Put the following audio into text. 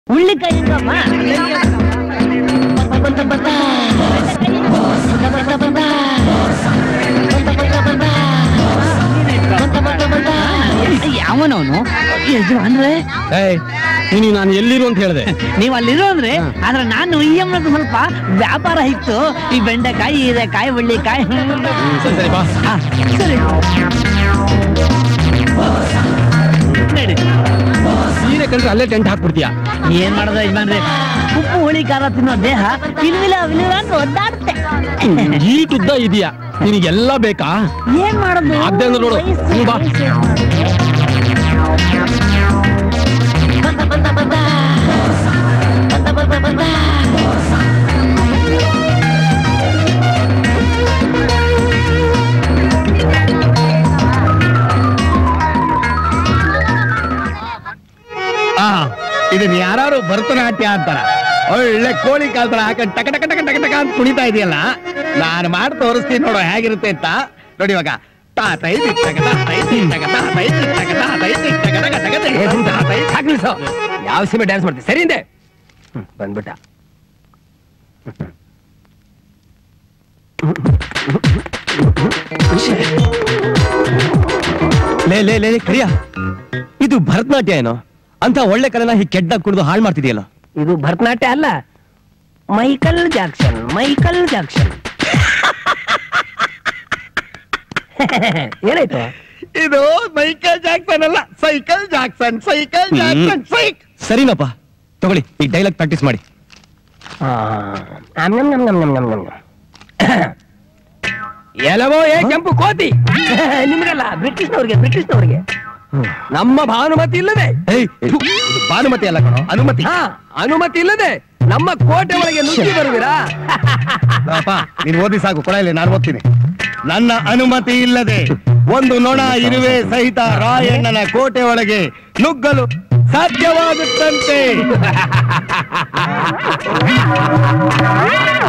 ಹುಳ್ಳಿಕಾಯಿ ಹೆಂಗಮ್ಮ ಬಂದ ಬಂದ ಬಂದ ಬಂದ ಬಂದ ಬಂದ ಬಂದ ಬಂದ ಬಂದ ಯಾವನವನು ಅಂದ್ರೆ ನೀನು ನಾನು ಎಲ್ಲಿರು ಅಂತ ಹೇಳಿದೆ ನೀವ್ ಅಲ್ಲಿರೋ ಅಂದ್ರೆ ಆದ್ರೆ ನಾನು ಈ ಅಮ್ಮನದ್ದು ಸ್ವಲ್ಪ ವ್ಯಾಪಾರ ಇತ್ತು ಈ ಬೆಂಡೆಕಾಯಿ ಹೀರೆಕಾಯಿ ಹುಳ್ಳಿಕಾಯಿ ಸರಿ ಸರಿ ಬಾ ಆ, ಸರಿ ನಡಿ ಸೀರೆ ಕಂಡ್ರೆ ಅಲ್ಲೇ ಟೆಂಟ್ ಹಾಕ್ಬಿಡ್ತೀಯ ಏನ್ ಮಾಡೋದು ಯಜಮಾನ್ರೆ ಉಪ್ಪು ಹುಳಿ ಖಾರ ತಿನ್ನೋ ದೇಹ ಇಲ್ವಿಲ್ಲ ಇಲ್ವಿಲ್ಲ ಅಂತ ಒದ್ದಾಡುತ್ತೆ ಈಟುದ್ದ ಇದೆಯಾ ನಿನಗೆಲ್ಲ ಬೇಕಾ ಏನ್ ಮಾಡೋದು ಆಗ್ದೇ ಅಂದ್ರೆ ನೋಡು. ವಯಸ್ಸು- ಹ್ಮ್, ಬಾ. ಬಂದ ಬಂದ ಬಂದ ಬಂದ ಬಂದ ಬಂದ ಆ ಇದನ್ನ ಯಾರು ಭರತನಾಟ್ಯ ಅಂತಾರ ಒಳ್ಳೆ ಕೋಳಿ ಕಾಲ್ ತರ ಹಾಕೊಂಡು ಟಕ ಟಕ ಟಕ ಟಕ ಟಕ ಅಂತ ಕುಣಿತಾ ಇದೆಯಲ್ಲ ನಾನು ಮಾಡಿ ತೋರಿಸ್ತೀನಿ ನೋಡೋ ಹೇಗಿರುತ್ತೆ ಅಂತ ನೋಡಿ ಇವಾಗ ತಾ ತೈ ತಿ ಟಕ ತಾ ತೈ ತಿ ಟಕ ತಾ ತೈ ತಿ ಟಕ ತಾ ತೈ ತಿ ಟಕ ಟಕ ಟಕ ತೈ ತಾ ತೈ ಸಾಕು ನಿಲ್ಸು. ಯಾವ ಸಿಮೆ ಡ್ಯಾನ್ಸ್ ಮಾಡ್ತೀವಿ ಸರಿ ಹಿಂದೆ ಹ್ಮ್, ಬಂದ್ಬಿಟ್ಟ ಲೇ ಲೇ ಲೇ ಕರಿಯ ಇದು ಭರತನಾಟ್ಯ ಏನೋ ಅಂತ ಒಳ್ಳೆ ಕಲೆನ ಹೀಗೆ ಕೆಡ್ಡ ಕುಡಿದು ಹಾಳು ಮಾಡ್ತಿದೆಯಲ್ಲ ಇದು ಭರತನಾಟ್ಯ ಅಲ್ಲ ಮೈಕಲ್ ಜಾಕ್ಸನ್ ಮೈಕಲ್ ಜಾಕ್ಸನ್ ಏನಾಯ್ತು ಇದು ಮೈಕಲ್ ಜಾಕ್ಸನ್ ಅಲ್ಲ ಸೈಕಲ್ ಜಾಕ್ಸನ್ ಸೈಕಲ್ ಜಾಕ್ಸನ್ ಸೈಕ್ ಸರಿನಪ್ಪ ತಗೊಳ್ಳಿ ಈಗ ಡೈಲಾಗ್ ಪ್ರಾಕ್ಟೀಸ್ ಮಾಡಿ ಆ, ನಮ್ ನಮ್ ನಮ್ ನಮ್ ನಮ್ ನಮ್ ನಮ್ ನಮ್. ಎಲವೋ ಏ ಕೆಂಪು ಕೋತಿ ನಿಮ್ಗಲ್ಲ ಬ್ರಿಟಿಷ್ನವ್ರಿಗೆ ಬ್ರಿಟಿಷ್ನವ್ರಿಗೆ ನಮ್ಮ ಭಾನುಮತಿ ಇಲ್ಲದೆ ಏಯ್, ಇದು ಭಾನುಮತಿ ಅಲ್ಲ ಕಣೋ ಅನುಮತಿ ಹಾ ಅನುಮತಿ ಇಲ್ಲದೆ ನಮ್ಮ ಕೋಟೆ ಒಳಗೆ ನುಗ್ಗಿ ಬರುವಿರಾ ಅಪ್ಪ ನೀನ್ ಓದಿ ಸಾಕು ಕೊಡ ಇಲ್ಲಿ ನಾನು ಓದ್ತೀನಿ ನನ್ನ ಅನುಮತಿ ಇಲ್ಲದೆ ಒಂದು ನೊಣ ಇರುವೆ ಸಹಿತ ರಾಯಣ್ಣನ ಕೋಟೆ ಒಳಗೆ ನುಗ್ಗಲು ಸಾಧ್ಯವಾಗುತ್ತಂತೆ